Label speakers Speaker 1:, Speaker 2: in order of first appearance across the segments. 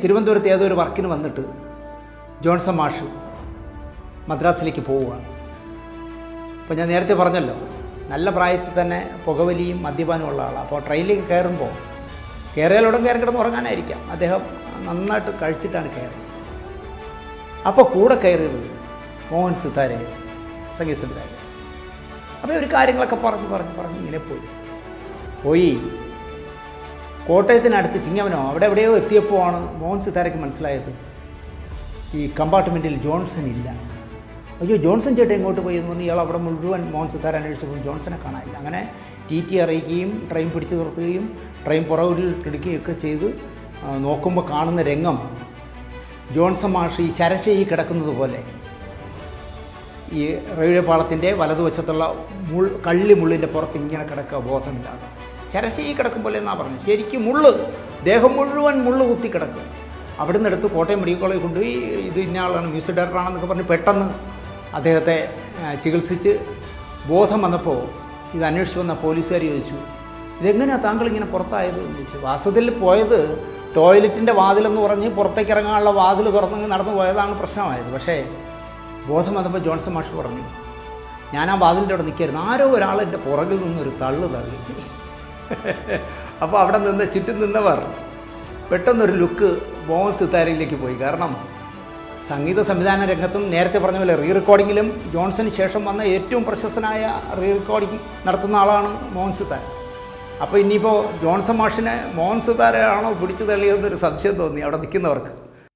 Speaker 1: തിരുവനന്തപുരത്ത് ഏതൊരു വർക്കിന് വന്നിട്ട് ജോൺസൺ മാഷ് മദ്രാസിലേക്ക് പോവുകയാണ് അപ്പോൾ ഞാൻ നേരത്തെ പറഞ്ഞല്ലോ നല്ല പ്രായത്തിൽ തന്നെ പുകവലിയും മദ്യപാനും ഉള്ള ആളാണ് അപ്പോൾ ട്രെയിനിലേക്ക് കയറുമ്പോൾ കയറിയാലുടൻ കയറി കിടന്ന് ഉറങ്ങാനായിരിക്കാം അദ്ദേഹം നന്നായിട്ട് കഴിച്ചിട്ടാണ് കയറുന്നത് അപ്പോൾ കൂടെ കയറിയത് മോഹൻ സിത്താരയായിരുന്നു സംഗീത സംവിധായകൻ അപ്പോൾ ഒരു കാര്യങ്ങളൊക്കെ പറഞ്ഞ് പറഞ്ഞ് പറഞ്ഞ് ഇങ്ങനെ പോയി പോയി കോട്ടയത്തിനടുത്ത് ചിങ്ങവനോ അവിടെ എവിടെയോ എത്തിയപ്പോഴാണ് മോഹൻ സിത്താരയ്ക്ക് മനസ്സിലായത് ഈ കമ്പാർട്ട്മെൻറ്റിൽ ജോൺസൺ ഇല്ല അയ്യോ ജോൺസൺ ചേട്ടൻ എങ്ങോട്ട് പോയി എന്ന് പറഞ്ഞ് ഇയാൾ അവിടെ മുഴുവൻ മോഹൻ സിത്താര അന്വേഷിച്ചപ്പോൾ ജോൺസനെ കാണാനില്ല അങ്ങനെ ടി ടി അറിയിക്കുകയും ട്രെയിൻ പിടിച്ചു നിർത്തുകയും ട്രെയിൻ പുറകിൽ ഇടുകയൊക്കെ ചെയ്ത് ആ, നോക്കുമ്പോൾ കാണുന്ന രംഗം ജോൺസൺ മാഷ് ഈ ശരശയി കിടക്കുന്നത് പോലെ ഈ റെയിൽവേ പാളത്തിൻ്റെ വലതുവശത്തുള്ള മുൾ കള്ളി മുള്ളിൻ്റെ പുറത്ത് ഇങ്ങനെ കിടക്കുക ബോധമില്ലാതെ ശരശയി കിടക്കും പോലെ എന്നാ പറഞ്ഞത് ശരിക്കും മുള്ള് ദേഹം മുഴുവൻ മുള്ള് കുത്തി കിടക്കും അവിടുന്ന് എടുത്ത് കോട്ടയം മെഡിക്കൽ കോളേജ് കൊണ്ടുപോയി ഇത് ഇന്ന ആളാണ് മ്യൂസിക് ഡയറക്ടറാണെന്നൊക്കെ പറഞ്ഞ് പെട്ടെന്ന് അദ്ദേഹത്തെ ആ, ചികിത്സിച്ച് ബോധം വന്നപ്പോൾ ഇത് അന്വേഷിച്ച് വന്ന പോലീസുകാർ ചോദിച്ചു ഇതെങ്ങനെയാണ് താങ്കൾ ഇങ്ങനെ പുറത്തായത് എന്ന് ചോദിച്ചു വാസ്തവത്തിൽ പോയത് ടോയ്ലറ്റിൻ്റെ വാതിലെന്ന് പറഞ്ഞ് പുറത്തേക്ക് ഇറങ്ങാനുള്ള വാതിൽ തുറന്ന് നടന്നു പോയതാണ് പ്രശ്നമായത് പക്ഷേ ബോധം വന്നപ്പോൾ ജോൺസൺ മാഷ് പറഞ്ഞു ഞാൻ ആ വാതിലിൻ്റെ അവിടെ നിൽക്കായിരുന്നു ആരോ ഒരാൾ എൻ്റെ പുറകിൽ നിന്നൊരു തള്ളു തള്ളി അപ്പോൾ അവിടെ നിന്ന് ചുറ്റും നിന്നവർ പെട്ടെന്നൊരു ലുക്ക് മോഹൻ സിത്താരയിലേക്ക് പോയി കാരണം സംഗീത സംവിധാന രംഗത്തും നേരത്തെ പറഞ്ഞ പോലെ റീ റെക്കോർഡിങ്ങിലും ജോൺസന് ശേഷം വന്ന ഏറ്റവും പ്രശസ്തനായ റീ റെക്കോർഡിംഗ് നടത്തുന്ന ആളാണ് മോഹൻ സിത്താര അപ്പോൾ ഇനിയിപ്പോൾ ജോൺസൺ മാഷിനെ മോഹൻ സിത്താരയാണോ പിടിച്ചു തള്ളിയതെന്നൊരു സംശയം തോന്നി അവിടെ നിൽക്കുന്നവർക്ക്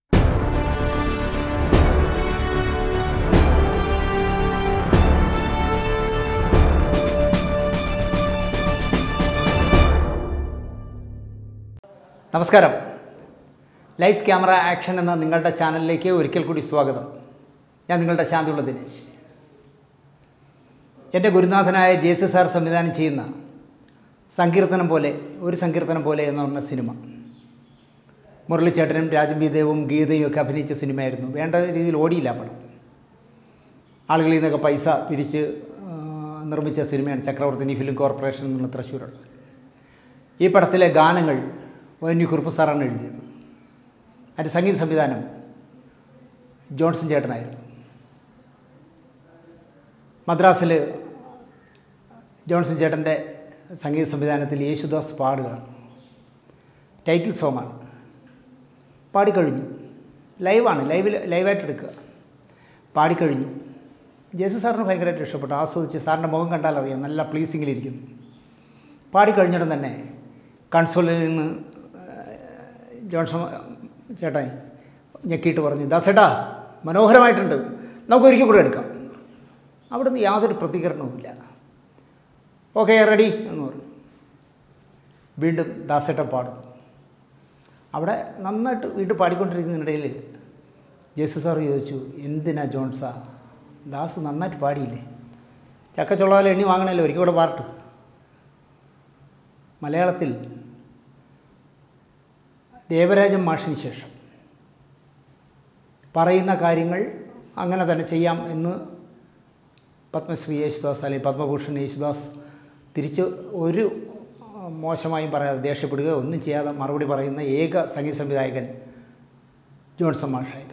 Speaker 1: നമസ്കാരം ലൈറ്റ്സ് ക്യാമറ ആക്ഷൻ എന്ന നിങ്ങളുടെ ചാനലിലേക്ക് ഒരിക്കൽ കൂടി സ്വാഗതം ഞാൻ നിങ്ങളുടെ ശാന്തിയുള്ള ദിനേശ് എൻ്റെ ഗുരുനാഥനായ ജേസി സാർ സംവിധാനം ചെയ്യുന്ന സങ്കീർത്തനം പോലെ ഒരു സങ്കീർത്തനം പോലെ എന്ന് പറഞ്ഞ സിനിമ മുരളിച്ചേട്ടനും രാജം ബി ദേവും ഗീതയും ഒക്കെ അഭിനയിച്ച സിനിമയായിരുന്നു വേണ്ട രീതിയിൽ ഓടിയില്ല ആ പടം ആളുകളിൽ നിന്നൊക്കെ പൈസ പിരിച്ച് ആ, നിർമ്മിച്ച സിനിമയാണ് ചക്രവർത്തിനി ഫിലിം കോർപ്പറേഷൻ എന്നുള്ള തൃശ്ശൂരുള്ള ഈ പടത്തിലെ ഗാനങ്ങൾ ഒ എൻ വി കുറുപ്പ് സാറാണ് എഴുതിയത് അതിൻ്റെ സംഗീത സംവിധാനം ജോൺസൺ ചേട്ടനായിരുന്നു മദ്രാസിൽ ജോൺസൺ ചേട്ടൻ്റെ സംഗീത സംവിധാനത്തിൽ യേശുദാസ് പാടുകയാണ് ടൈറ്റിൽ സോങ്ങാണ് പാടിക്കഴിഞ്ഞു ലൈവാണ് ലൈവിൽ ലൈവായിട്ട് എടുക്കുക പാടിക്കഴിഞ്ഞു ജേസി സാറിന് ഭയങ്കരമായിട്ട് ഇഷ്ടപ്പെട്ടു ആസ്വദിച്ച് സാറിൻ്റെ മുഖം കണ്ടാൽ അറിയാം നല്ല പ്ലീസിങ്ങിലിരിക്കുന്നു പാടിക്കഴിഞ്ഞിടം തന്നെ കൺസോളിൽ നിന്ന് ജോൺസൺ ചേട്ടായി ഞെക്കിയിട്ട് പറഞ്ഞു ദാസേട്ടാ മനോഹരമായിട്ടുണ്ട് നമുക്ക് ഒരിക്കൽ കൂടെ എടുക്കാം അവിടുന്ന് യാതൊരു പ്രതികരണവുമില്ല ഓക്കെ റെഡി എന്ന് പറഞ്ഞു വീണ്ടും ദാസേട്ടൻ പാടുന്നു അവിടെ നന്നായിട്ട് വീണ്ടും പാടിക്കൊണ്ടിരിക്കുന്നതിനിടയിൽ ജേസു സാർ ചോദിച്ചു എന്തിനാ ജോൺസാ ദാസ് നന്നായിട്ട് പാടിയില്ലേ ചക്കച്ചുള്ളവരെ എണ്ണി വാങ്ങണമല്ലോ ഒരിക്കൽ കൂടെ പാർട്ട് മലയാളത്തിൽ ദേവരാജൻ മാഷിന് ശേഷം പറയുന്ന കാര്യങ്ങൾ അങ്ങനെ തന്നെ ചെയ്യാം എന്ന് പത്മശ്രീ യേശുദാസ് അല്ലെങ്കിൽ പത്മഭൂഷൺ യേശുദാസ് തിരിച്ച് ഒരു ആ, മോശമായും പറയാതെ ദേഷ്യപ്പെടുകയോ ഒന്നും ചെയ്യാതെ മറുപടി പറയുന്ന ഏക സംഗീത സംവിധായകൻ ജോൺസൺ മാഷായിരുന്നു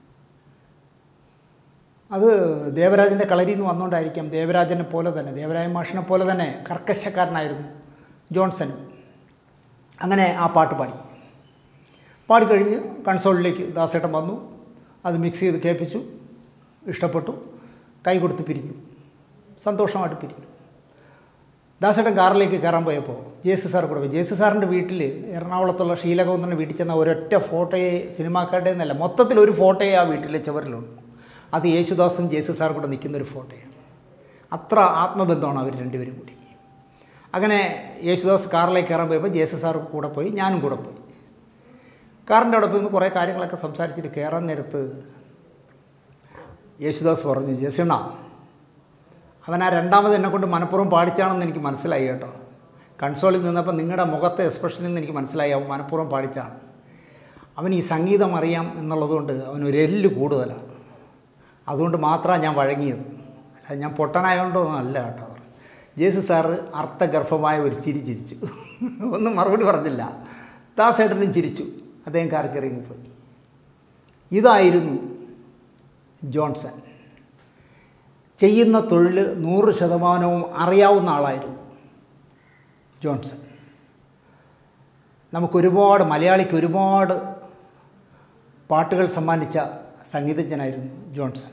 Speaker 1: അത് ദേവരാജൻ്റെ കളരിയിൽ നിന്ന് വന്നുകൊണ്ടായിരിക്കാം ദേവരാജനെ പോലെ തന്നെ ദേവരാജൻ മാഷിനെ പോലെ തന്നെ കർക്കശക്കാരനായിരുന്നു ജോൺസൺ അങ്ങനെ ആ പാട്ട് പാടി പാടിക്കഴിഞ്ഞ് കൺസോളിലേക്ക് ദാസേട്ടൻ വന്നു അത് മിക്സ് ചെയ്ത് കേൾപ്പിച്ചു ഇഷ്ടപ്പെട്ടു കൈ കൊടുത്ത് പിരിഞ്ഞു സന്തോഷമായിട്ട് പിരിഞ്ഞു ദാസേട്ടൻ കാറിലേക്ക് കയറാൻ പോയപ്പോൾ ജേസി സാർ കൂടെ പോയി ജേസി സാറിൻ്റെ വീട്ടിൽ എറണാകുളത്തുള്ള ഷീലകൗന്നൻ്റെ വീട്ടിൽ ചെന്ന ഒരൊറ്റ ഫോട്ടോയെ സിനിമാക്കാരുടെ എന്നല്ല മൊത്തത്തിൽ ഒരു ഫോട്ടോയെ ആ വീട്ടിലെ ചുവരിലുണ്ട് അത് യേശുദാസും ജേസി സാർ കൂടെ നിൽക്കുന്ന ഒരു ഫോട്ടോയാണ് അത്ര ആത്മബന്ധമാണ് അവർ രണ്ടുപേരും കൂടി അങ്ങനെ യേശുദാസ് കാറിലേക്ക് കയറാൻ പോയപ്പോൾ ജേസി സാർ കൂടെ പോയി ഞാനും കൂടെ പോയി കാറിൻ്റെ അവിടെ പോയി നിന്ന് കുറേ കാര്യങ്ങളൊക്കെ സംസാരിച്ചിട്ട് കയറാൻ നേരത്ത് യേശുദാസ് പറഞ്ഞു ജേസിയണ്ണ അവൻ ആ രണ്ടാമത് എന്നെ കൊണ്ട് മനഃപൂർവ്വം പാടിച്ചാണെന്ന് എനിക്ക് മനസ്സിലായി കേട്ടോ കൺസോളിൽ നിന്നപ്പോൾ നിങ്ങളുടെ മുഖത്തെ എക്സ്പ്രഷനിൽ നിന്ന് എനിക്ക് മനസ്സിലായി അവൻ മനഃപൂർവ്വം പാടിച്ചാണ് അവൻ ഈ സംഗീതം അറിയാം എന്നുള്ളതുകൊണ്ട് അവനൊരു എല്ല് കൂടുതലാണ് അതുകൊണ്ട് മാത്രമാണ് ഞാൻ വഴങ്ങിയത് അല്ല ഞാൻ പൊട്ടനായതുകൊണ്ടൊന്നും അല്ല കേട്ടോ ജേസു സാറ് അർത്ഥഗർഭമായ ഒരു ചിരി ചിരിച്ചു ഒന്നും മറുപടി പറഞ്ഞില്ല ദാസേട്ടനും ചിരിച്ചു അദ്ദേഹം കാർക്കിറങ്ങിപ്പോയി ഇതായിരുന്നു ജോൺസൺ ചെയ്യുന്ന തൊഴിൽ നൂറ് ശതമാനവും അറിയാവുന്ന ആളായിരുന്നു ജോൺസൺ നമുക്കൊരുപാട് മലയാളിക്ക് ഒരുപാട് പാട്ടുകൾ സമ്മാനിച്ച സംഗീതജ്ഞനായിരുന്നു ജോൺസൺ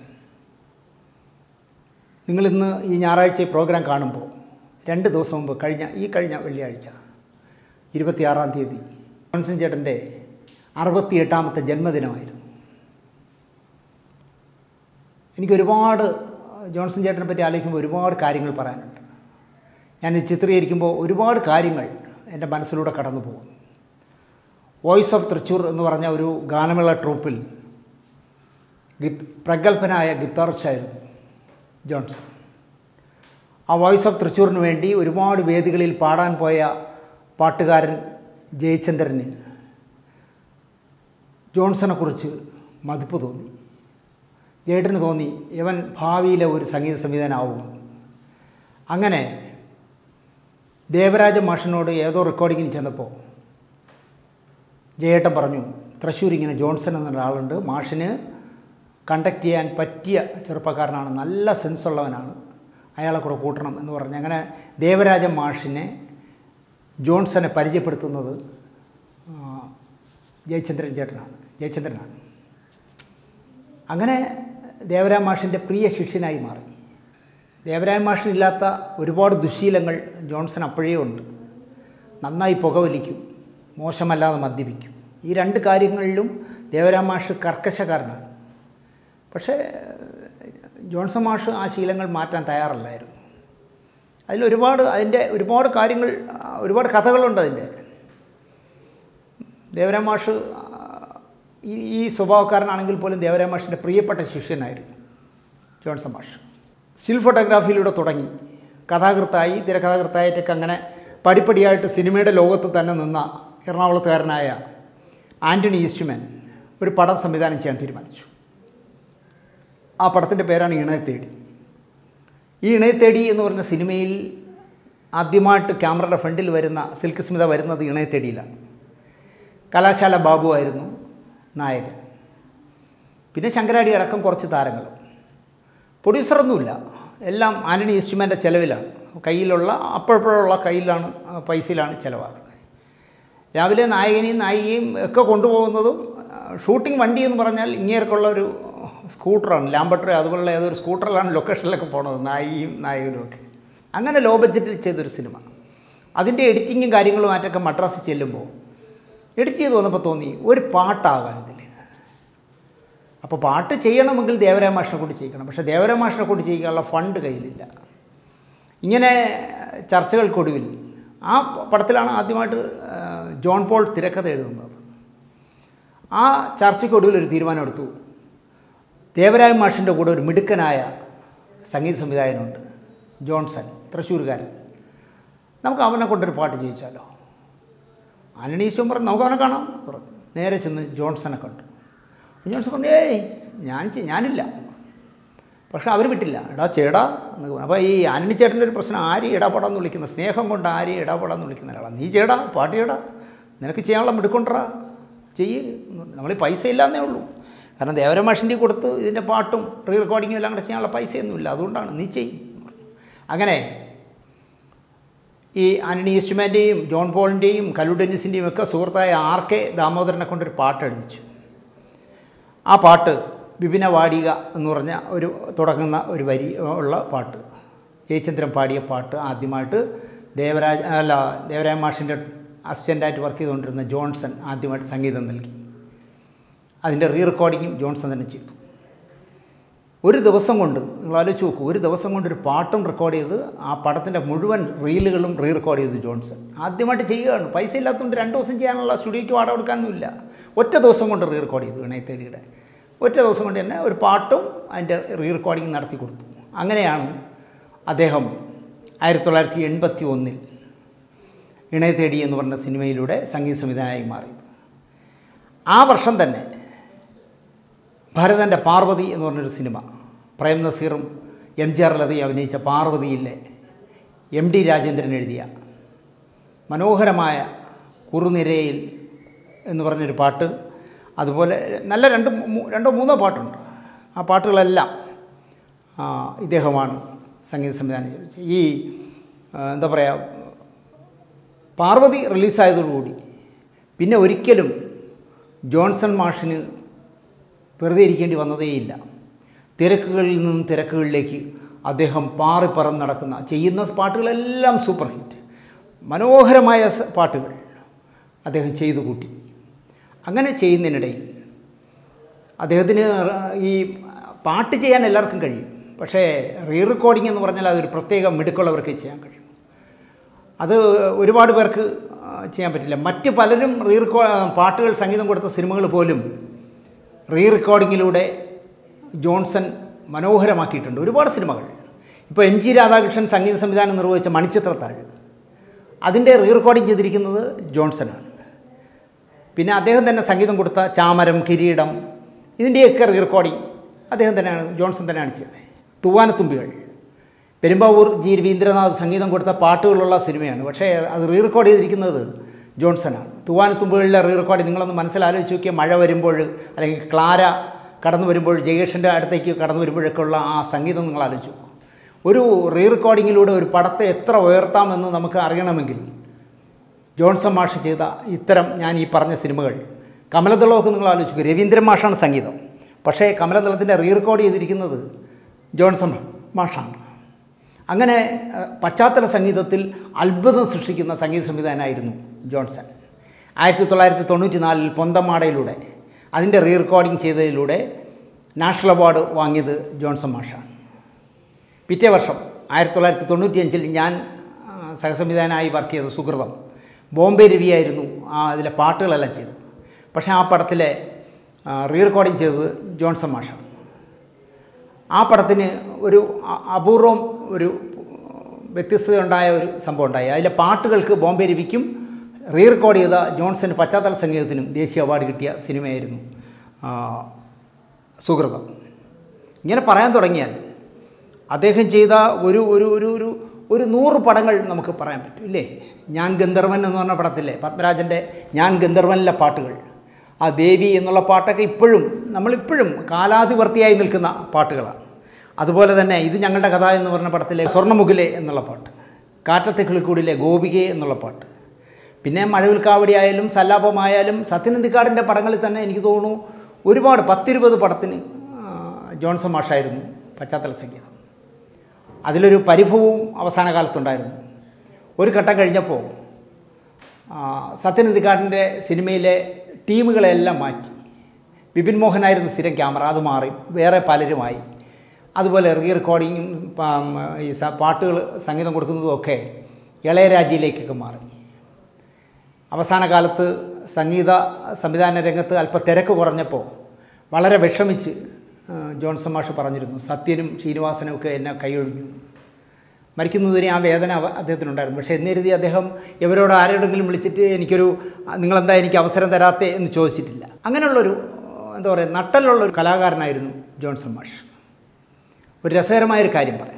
Speaker 1: നിങ്ങളിന്ന് ഈ ഞായറാഴ്ച ഈ പ്രോഗ്രാം കാണുമ്പോൾ രണ്ട് ദിവസം മുമ്പ് കഴിഞ്ഞ ഈ കഴിഞ്ഞ വെള്ളിയാഴ്ച ഇരുപത്തിയാറാം തീയതി ജോൺസൺ ചേട്ടൻ്റെ അറുപത്തിയെട്ടാമത്തെ ജന്മദിനമായിരുന്നു എനിക്ക് ഒരുപാട് ജോൺസൺ ചേട്ടനെ പറ്റി ആലോചിക്കുമ്പോൾ ഒരുപാട് കാര്യങ്ങൾ പറയാനുണ്ട് ഞാൻ ഇത് ചിത്രീകരിക്കുമ്പോൾ ഒരുപാട് കാര്യങ്ങൾ എൻ്റെ മനസ്സിലൂടെ കടന്നു പോകും വോയിസ് ഓഫ് തൃശ്ശൂർ എന്ന് പറഞ്ഞ ഒരു ഗാനമേള ട്രൂപ്പിൽ ഗിത് പ്രഗത്ഭനായ ഗിത്താറിസ്റ്റായിരുന്നു ജോൺസൺ ആ വോയിസ് ഓഫ് തൃശ്ശൂറിന് വേണ്ടി ഒരുപാട് വേദികളിൽ പാടാൻ പോയ പാട്ടുകാരൻ ജയചന്ദ്രന് ജോൺസണെക്കുറിച്ച് മതിപ്പ് തോന്നി ജേട്ടന് തോന്നി ഇവൻ ഭാവിയിലെ ഒരു സംഗീത സംവിധാനമാവുമെന്ന് അങ്ങനെ ദേവരാജ മാഷിനോട് ഏതോ റെക്കോർഡിങ്ങിന് ചെന്നപ്പോൾ ജയേട്ടൻ പറഞ്ഞു തൃശ്ശൂർ ഇങ്ങനെ ജോൺസൺ എന്നൊരാളുണ്ട് മാഷിന് കണ്ടക്ട് ചെയ്യാൻ പറ്റിയ ചെറുപ്പക്കാരനാണ് നല്ല സെൻസുള്ളവനാണ് അയാളെ കൂടെ കൂട്ടണം എന്ന് പറഞ്ഞ് അങ്ങനെ ദേവരാജ മാഷിനെ ജോൺസനെ പരിചയപ്പെടുത്തുന്നത് ആ, ജയചന്ദ്രൻ ചേട്ടനാണ് ജയചന്ദ്രനാണ് അങ്ങനെ ദേവരായ മാഷിൻ്റെ പ്രിയ ശിഷ്യനായി മാറി ദേവരായ മാഷിനില്ലാത്ത ഒരുപാട് ദുശീലങ്ങൾ ജോൺസൺ അപ്പോഴേ ഉണ്ട് നന്നായി പുകവലിക്കും മോശമല്ലാതെ മദ്യപിക്കും ഈ രണ്ട് കാര്യങ്ങളിലും ദേവരായ മാഷ് കർക്കശക്കാരനാണ് പക്ഷേ ജോൺസൺ മാഷ് ആ ശീലങ്ങൾ മാറ്റാൻ തയ്യാറല്ലായിരുന്നു അതിലൊരുപാട് അതിൻ്റെ ഒരുപാട് കാര്യങ്ങൾ ആ, ഒരുപാട് കഥകളുണ്ട് അതിൻ്റെ ദേവരായ മാഷ് ആ, ഈ ഈ സ്വഭാവക്കാരനാണെങ്കിൽ പോലും ദേവരായ മാഷിൻ്റെ പ്രിയപ്പെട്ട ശിഷ്യനായിരുന്നു ജോൺസൺ മാഷ് സ്റ്റിൽ ഫോട്ടോഗ്രാഫിയിലൂടെ തുടങ്ങി കഥാകൃത്തായി തിരക്കഥാകൃത്തായിട്ടൊക്കെ അങ്ങനെ പടിപ്പടിയായിട്ട് സിനിമയുടെ ലോകത്ത് തന്നെ നിന്ന എറണാകുളത്തുകാരനായ ആൻ്റണി ഈസ്റ്റ്മാൻ ഒരു പടം സംവിധാനം ചെയ്യാൻ തീരുമാനിച്ചു ആ പടത്തിൻ്റെ പേരാണ് ഇണയത്തേടി ഈ ഇണയത്തേടി എന്ന് പറഞ്ഞ സിനിമയിൽ ആദ്യമായിട്ട് ക്യാമറയുടെ ഫ്രണ്ടിൽ വരുന്ന സിൽക്ക് സ്മിത വരുന്നത് ഇണയത്തേടിയിലാണ് കലാശാല ബാബു ആയിരുന്നു നായകൻ പിന്നെ ശങ്കരാടി അടക്കം കുറച്ച് താരങ്ങളും പ്രൊഡ്യൂസറൊന്നുമില്ല എല്ലാം ആൻ്റണി ഈസ്റ്റ്മാൻ്റെ ചിലവിലാണ് കയ്യിലുള്ള അപ്പോഴപ്പോഴുള്ള കയ്യിലാണ് ആ, പൈസയിലാണ് ചിലവാകുന്നത് രാവിലെ നായകനെയും നായികയും ഒക്കെ കൊണ്ടുപോകുന്നതും ആ, ഷൂട്ടിംഗ് വണ്ടി എന്ന് പറഞ്ഞാൽ ഇങ്ങേർക്കുള്ള ഒരു സ്കൂട്ടറാണ് ലാംബട്ടറി അതുപോലുള്ള ഏതൊരു സ്കൂട്ടറിലാണ് ലൊക്കേഷനിലൊക്കെ പോണത് നായികയും നായകനും ഒക്കെ അങ്ങനെ ലോ ബഡ്ജറ്റിൽ ചെയ്തൊരു സിനിമ അതിൻ്റെ എഡിറ്റിങ്ങും കാര്യങ്ങളുമായിട്ടൊക്കെ മദ്രാസിൽ ചെല്ലുമ്പോൾ എഡിറ്റ് ചെയ്ത് വന്നപ്പോൾ തോന്നി ഒരു പാട്ടാകാം ഇതിൽ അപ്പോൾ പാട്ട് ചെയ്യണമെങ്കിൽ ദേവരായ മാഷിനെ കൊണ്ട് ചെയ്യിക്കണം പക്ഷേ ദേവരായ മാഷിനെ കൊണ്ട് ചെയ്യാനുള്ള ഫണ്ട് കയ്യിലില്ല ഇങ്ങനെ ചർച്ചകൾക്കൊടുവിൽ ആ പടത്തിലാണ് ആദ്യമായിട്ട് ആ, ജോൺ പോൾ തിരക്കഥ എഴുതുന്നത് ആ ചർച്ചയ്ക്കൊടുവിൽ ഒരു തീരുമാനമെടുത്തു ദേവരായ മാഷിൻ്റെ കൂടെ ഒരു മിടുക്കനായ സംഗീത സംവിധായകനുണ്ട് ജോൺസൺ തൃശ്ശൂർകാരൻ നമുക്ക് അവനെ കൊണ്ടൊരു പാട്ട് ചെയ്യിച്ചാലോ അനണീശ്വരം പറഞ്ഞു നമുക്ക് അവനെ കാണാം പറഞ്ഞു നേരെ ചെന്ന് ജോൺസനെ കണ്ടു ജോൺസൺ പറഞ്ഞു ഏയ് ഞാൻ ചെ- ഞാനില്ല പക്ഷെ അവർ വിട്ടില്ല എടാ ചേടാ എന്ന് പറഞ്ഞു അപ്പോൾ ഈ ആന്റണി ചേട്ടൻ്റെ ഒരു പ്രശ്നം ആരെയും ഇടപെടാന്ന് വിളിക്കുന്ന സ്നേഹം കൊണ്ട് ആരെയും ഇടപെടാന്ന് വിളിക്കുന്ന ഒരാളാണ് നീ ചേടാ പാട്ട് ചേടാ നിനക്ക് ചെയ്യാനുള്ള മിടുക്കൊണ്ടറാ ചെയ്യ് നമ്മൾ ഈ പൈസ ഇല്ലാന്നേ ഉള്ളൂ കാരണം ദേവരമാഷിൻ്റെ കൊടുത്ത് ഇതിൻ്റെ പാട്ടും റീ റെക്കോർഡിങ്ങും എല്ലാം കൂടെ ചെയ്യാനുള്ള പൈസയൊന്നുമില്ല അതുകൊണ്ടാണ് നീ ചെയ്യും അങ്ങനെ ഈ ആന്റണി ഈസ്റ്റ്മാൻ്റെയും ജോൺ പോളിൻ്റെയും കല്ലു ഡെന്നിസിൻ്റെയും ഒക്കെ സുഹൃത്തായ ആർ കെ ദാമോദരനെ കൊണ്ടൊരു പാട്ട് എഴുതിച്ചു ആ പാട്ട് വിപിന വാടിക എന്ന് പറഞ്ഞ ഒരു തുടങ്ങുന്ന ഒരു വരി ഉള്ള പാട്ട് ജയചന്ദ്രൻ പാടിയ പാട്ട് ആദ്യമായിട്ട് ദേവരാജ അല്ല ദേവരായ മാഷിൻ്റെ അസിസ്റ്റൻ്റായിട്ട് വർക്ക് ചെയ്തുകൊണ്ടിരുന്ന ജോൺസൺ ആദ്യമായിട്ട് സംഗീതം നൽകി അതിൻ്റെ റീ റെക്കോർഡിങ്ങും ജോൺസൺ തന്നെ ചെയ്തു ഒരു ദിവസം കൊണ്ട് നിങ്ങൾ ആലോചിച്ച് നോക്കൂ ഒരു ദിവസം കൊണ്ട് ഒരു പാട്ടും റെക്കോർഡ് ചെയ്ത് ആ പടത്തിൻ്റെ മുഴുവൻ റീലുകളും റീ റെക്കോർഡ് ചെയ്തു ജോൺസൺ ആദ്യമായിട്ട് ചെയ്യുകയാണ് പൈസ ഇല്ലാത്തതുകൊണ്ട് രണ്ട് ദിവസം ചെയ്യാനുള്ള സ്റ്റുഡിയോയ്ക്ക് വാടക കൊടുക്കാനൊന്നുമില്ല ഒറ്റ ദിവസം കൊണ്ട് റീ റെക്കോർഡ് ചെയ്തു ഇണയത്തേടിയുടെ ഒറ്റ ദിവസം കൊണ്ട് തന്നെ ഒരു പാട്ടും അതിൻ്റെ റീ റെക്കോർഡിങ് നടത്തി കൊടുത്തു അങ്ങനെയാണ് അദ്ദേഹം ആയിരത്തി തൊള്ളായിരത്തി എൺപത്തി ഒന്നിൽ ഇണയത്തേടി എന്ന് പറഞ്ഞ സിനിമയിലൂടെ സംഗീത സംവിധാനമായി മാറിയത് ആ വർഷം തന്നെ ഭരതൻ്റെ പാർവതി എന്ന് പറഞ്ഞൊരു സിനിമ പ്രേം നസീറും എം ജി ആർ ലതയും അഭിനയിച്ച പാർവതിയിലെ എം ഡി രാജേന്ദ്രൻ എഴുതിയ മനോഹരമായ കുറുനിരയിൽ എന്ന് പറഞ്ഞൊരു പാട്ട് അതുപോലെ നല്ല രണ്ട് മൂ- രണ്ടോ മൂന്നോ പാട്ടുണ്ട് ആ പാട്ടുകളെല്ലാം ആ, ഇദ്ദേഹമാണ് സംഗീത സംവിധാനം ചെയ്തത് ഈ ആ, എന്താ പറയുക പാർവതി റിലീസായതോടുകൂടി പിന്നെ ഒരിക്കലും ജോൺസൺ മാഷിന് വെറുതെ ഇരിക്കേണ്ടി വന്നതേയില്ല തിരക്കുകളിൽ നിന്നും തിരക്കുകളിലേക്ക് അദ്ദേഹം പാറിപ്പറന്ന് നടക്കുന്ന ചെയ്യുന്ന പാട്ടുകളെല്ലാം സൂപ്പർ ഹിറ്റ് മനോഹരമായ സ- പാട്ടുകൾ അദ്ദേഹം ചെയ്തു കൂട്ടി അങ്ങനെ ചെയ്യുന്നതിനിടയിൽ അദ്ദേഹത്തിന് ഈ പാട്ട് ചെയ്യാൻ എല്ലാവർക്കും കഴിയും പക്ഷേ റീ റെക്കോർഡിംഗ് എന്ന് പറഞ്ഞാൽ അതൊരു പ്രത്യേക മിടുക്കുള്ളവർക്ക് ചെയ്യാൻ കഴിയും അത് ഒരുപാട് പേർക്ക് ആ, ചെയ്യാൻ പറ്റില്ല മറ്റ് പലരും റീ റെക്കോ പാട്ടുകൾ സംഗീതം കൊടുത്ത സിനിമകൾ പോലും റീ റെക്കോർഡിങ്ങിലൂടെ ജോൺസൺ മനോഹരമാക്കിയിട്ടുണ്ട് ഒരുപാട് സിനിമകൾ ഇപ്പോൾ എം ജി രാധാകൃഷ്ണൻ സംഗീത സംവിധാനം നിർവഹിച്ച മണിച്ചിത്രത്താഴ് അതിൻ്റെ റീ റെക്കോർഡിംഗ് ചെയ്തിരിക്കുന്നത് ജോൺസനാണ് പിന്നെ അദ്ദേഹം തന്നെ സംഗീതം കൊടുത്ത ചാമരം കിരീടം ഇതിൻ്റെയൊക്കെ റീ റെക്കോർഡിംഗ് അദ്ദേഹം തന്നെയാണ് ജോൺസൺ തന്നെയാണ് ചെയ്തത് തൂവാനത്തുമ്പികൾ പെരുമ്പാവൂർ ജി രവീന്ദ്രനാഥ് സംഗീതം കൊടുത്ത പാട്ടുകളുള്ള സിനിമയാണ് പക്ഷേ അത് റീ റെക്കോർഡ് ചെയ്തിരിക്കുന്നത് ജോൺസനാണ് തൂവാനത്തുമ്പികളിലെ റീ റെക്കോർഡ് നിങ്ങളൊന്ന് മനസ്സിലാലോചിച്ച് നോക്കിയാൽ മഴ വരുമ്പോൾ അല്ലെങ്കിൽ ക്ലാര കടന്നു വരുമ്പോൾ ജയേഷിൻ്റെ അടുത്തേക്ക് കടന്നു വരുമ്പോഴൊക്കെ ഉള്ള ആ സംഗീതം നിങ്ങൾ ആലോചിച്ച് നോക്കൂ ഒരു റീ റെക്കോർഡിങ്ങിലൂടെ ഒരു പടത്തെ എത്ര ഉയർത്താമെന്ന് നമുക്ക് അറിയണമെങ്കിൽ ജോൺസൺ മാഷ് ചെയ്ത ഇത്തരം ഞാൻ ഈ പറഞ്ഞ സിനിമകൾ കമലദളമൊക്കെ നിങ്ങൾ ആലോചിക്കും രവീന്ദ്രൻ മാഷാണ് സംഗീതം പക്ഷേ കമലദളത്തിൻ്റെ റീ റെക്കോർഡ് ചെയ്തിരിക്കുന്നത് ജോൺസൺ മാഷാണ് അങ്ങനെ ഏഹ്, പശ്ചാത്തല സംഗീതത്തിൽ അത്ഭുതം സൃഷ്ടിക്കുന്ന സംഗീത സംവിധാനമായിരുന്നു ജോൺസൺ ആയിരത്തി തൊള്ളായിരത്തി തൊണ്ണൂറ്റി നാലിൽ പൊന്തമാടയിലൂടെ അതിൻ്റെ റീ റെക്കോർഡിംഗ് ചെയ്തതിലൂടെ നാഷണൽ അവാർഡ് വാങ്ങിയത് ജോൺസൺ മാഷാണ് പിറ്റേ വർഷം ആയിരത്തി തൊള്ളായിരത്തി തൊണ്ണൂറ്റിയഞ്ചിൽ ഞാൻ ആ, സഹസംവിധാനമായി വർക്ക് ചെയ്ത സുഹൃതം ബോംബെ രവിയായിരുന്നു ആ അതിലെ പാട്ടുകളെല്ലാം ചെയ്തത് പക്ഷേ ആ പടത്തിലെ റീ റെക്കോർഡിങ് ചെയ്തത് ജോൺസൺ മാഷാണ് ആ പടത്തിന് ഒരു അ- അപൂർവം ഒരു വ്യത്യസ്തത ഉണ്ടായ ഒരു സംഭവം ഉണ്ടായി അതിലെ പാട്ടുകൾക്ക് ബോംബെ രവിക്കും റീ റെക്കോർഡ് ചെയ്ത ജോൺസന് പശ്ചാത്തല സംഗീതത്തിനും ദേശീയ അവാർഡ് കിട്ടിയ സിനിമയായിരുന്നു ആ, സുഹൃതം ഇങ്ങനെ പറയാൻ തുടങ്ങിയാൽ അദ്ദേഹം ചെയ്ത ഒരു ഒരു ഒരു ഒരു ഒരു നൂറ് പടങ്ങൾ നമുക്ക് പറയാൻ പറ്റും ഇല്ലേ ഞാൻ ഗന്ധർവൻ എന്ന് പറഞ്ഞ പടത്തില്ലേ പത്മരാജൻ്റെ ഞാൻ ഗന്ധർവനിലെ പാട്ടുകൾ ആ ദേവി എന്നുള്ള പാട്ടൊക്കെ ഇപ്പോഴും നമ്മളിപ്പോഴും കാലാതിവർത്തിയായി നിൽക്കുന്ന പാട്ടുകളാണ് അതുപോലെ തന്നെ ഇത് ഞങ്ങളുടെ കഥ എന്ന് പറഞ്ഞ പടത്തിലെ സ്വർണ്ണമുഖിലെ എന്നുള്ള പാട്ട് കാറ്റത്തെ കിളിക്കൂടിലെ ഗോപികെ എന്നുള്ള പാട്ട് പിന്നെ മഴവിൽ കാവടി ആയാലും സല്ലാപമായാലും സത്യനന്ദിക്കാടിൻ്റെ പടങ്ങളിൽ തന്നെ എനിക്ക് തോന്നുന്നു ഒരുപാട് പത്തിരുപത് പടത്തിന് ആ, ജോൺസൺ മാഷായിരുന്നു പശ്ചാത്തല സംഗീതം അതിലൊരു പരിഭവവും അവസാന കാലത്തുണ്ടായിരുന്നു ഒരു ഘട്ടം കഴിഞ്ഞപ്പോൾ ആ, സത്യനന്ദിക്കാടിൻ്റെ സിനിമയിലെ ടീമുകളെല്ലാം മാറ്റി വിപിൻ മോഹനായിരുന്നു സ്ഥിരം ക്യാമറ അത് മാറി വേറെ പലരുമായി അതുപോലെ റീ റെക്കോർഡിങ്ങും പാം, ഈ സ- പാട്ടുകൾ സംഗീതം കൊടുക്കുന്നതും ഒക്കെ ഇളയരാജിയിലേക്കൊക്കെ മാറി അവസാന കാലത്ത് സംഗീത സംവിധാന രംഗത്ത് അല്പം തിരക്ക് കുറഞ്ഞപ്പോൾ വളരെ വിഷമിച്ച് ആ, ജോൺസൺ മാഷ് പറഞ്ഞിരുന്നു സത്യനും ശ്രീനിവാസനും ഒക്കെ എന്നെ കൈയൊഴിഞ്ഞു മരിക്കുന്നതിന് ആ വേദന അവ- അദ്ദേഹത്തിനുണ്ടായിരുന്നു പക്ഷേ എന്നിരുതി അദ്ദേഹം ഇവരോട് ആരോടെങ്കിലും വിളിച്ചിട്ട് എനിക്കൊരു ആ, നിങ്ങളെന്താ എനിക്ക് അവസരം തരാത്തേ എന്ന് ചോദിച്ചിട്ടില്ല അങ്ങനെയുള്ളൊരു എന്താ പറയുക നട്ടലുള്ള ഒരു കലാകാരനായിരുന്നു ജോൺസൺ മാഷ് ഒരു രസകരമായൊരു കാര്യം പറയാം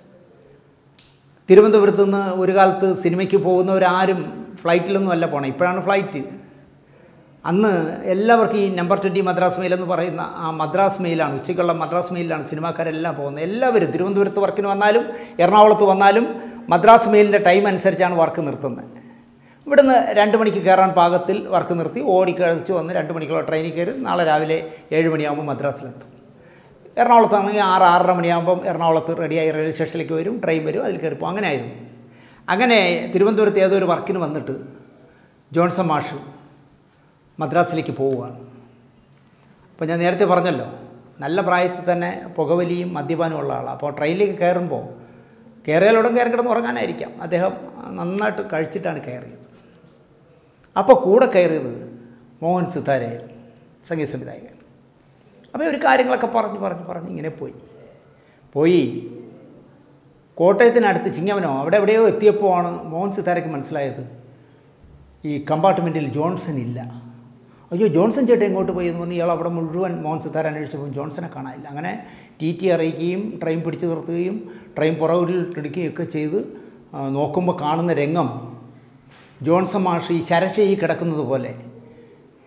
Speaker 1: തിരുവനന്തപുരത്ത് നിന്ന് ഒരു കാലത്ത് സിനിമയ്ക്ക് പോകുന്നവരാരും ഫ്ലൈറ്റിലൊന്നും അല്ല പോണേ ഇപ്പോഴാണ് ഫ്ലൈറ്റ് അന്ന് എല്ലാവർക്കും ഈ നമ്പർ ട്വൻറ്റി മദ്രാസ് മെയിൽ എന്ന് പറയുന്ന ആ മദ്രാസ് മെയിലാണ് ഉച്ചയ്ക്കുള്ള മദ്രാസ് മെയിലാണ് സിനിമാക്കാരെല്ലാം പോകുന്നത് എല്ലാവരും തിരുവനന്തപുരത്ത് വർക്കിന് വന്നാലും എറണാകുളത്ത് വന്നാലും മദ്രാസ് മെയിലിൻ്റെ ടൈം അനുസരിച്ചാണ് വർക്ക് നിർത്തുന്നത് ഇവിടുന്ന് രണ്ട് മണിക്ക് കയറാൻ പാകത്തിൽ വർക്ക് നിർത്തി ഓടിക്കഴിച്ച് വന്ന് രണ്ട് മണിക്കുള്ള ട്രെയിനിൽ കയറി നാളെ രാവിലെ ഏഴ് മണിയാകുമ്പോൾ മദ്രാസിലെത്തും എറണാകുളത്താണെങ്കിൽ ആറ് ആറര മണിയാകുമ്പം എറണാകുളത്ത് റെഡിയായി റെയിൽവേ സ്റ്റേഷനിലേക്ക് വരും ട്രെയിൻ വരും അതിൽ കയറിപ്പോൾ അങ്ങനെ ആയിരുന്നു അങ്ങനെ തിരുവനന്തപുരത്ത് ഏതോ ഒരു വർക്കിന് വന്നിട്ട് ജോൺസൺ മാഷ് മദ്രാസിലേക്ക് പോവുകയാണ് അപ്പോൾ ഞാൻ നേരത്തെ പറഞ്ഞല്ലോ നല്ല പ്രായത്തിൽ തന്നെ പുകവലിയും മദ്യപാനും ഉള്ള ആളാണ് അപ്പോൾ ട്രെയിനിലേക്ക് കയറുമ്പോൾ കയറിയാലുടൻ കയറി കിടന്ന് ഉറങ്ങാനായിരിക്കാം അദ്ദേഹം നന്നായിട്ട് കഴിച്ചിട്ടാണ് കയറിയത് അപ്പോൾ കൂടെ കയറിയത് മോഹൻ സിത്താരയായിരുന്നു സംഗീത സംവിധായകൻ അപ്പോൾ ഒരു കാര്യങ്ങളൊക്കെ പറഞ്ഞ് പറഞ്ഞ് പറഞ്ഞ് ഇങ്ങനെ പോയി പോയി കോട്ടയത്തിനടുത്ത് ചിങ്ങവനോ അവിടെ എവിടെയോ എത്തിയപ്പോൾ ആണ് മോഹൻ സിത്താരയ്ക്ക് മനസ്സിലായത് ഈ കമ്പാർട്ട്മെൻറ്റിൽ ജോൺസൺ ഇല്ല അയ്യോ ജോൺസൺ ചേട്ടൻ എങ്ങോട്ട് പോയി എന്ന് പറഞ്ഞ് ഇയാൾ അവിടെ മുഴുവൻ മോഹൻ സിത്താര അന്വേഷിച്ചപ്പോൾ ജോൺസനെ കാണാനില്ല അങ്ങനെ ടി ടി അറിയിക്കുകയും ട്രെയിൻ പിടിച്ചു നിർത്തുകയും ട്രെയിൻ പുറകിലിട്ടിടിക്കുകയും ഒക്കെ ചെയ്ത് ആ, നോക്കുമ്പോൾ കാണുന്ന രംഗം ജോൺസൺ മാഷ് ഈ ശരശയി കിടക്കുന്നത് പോലെ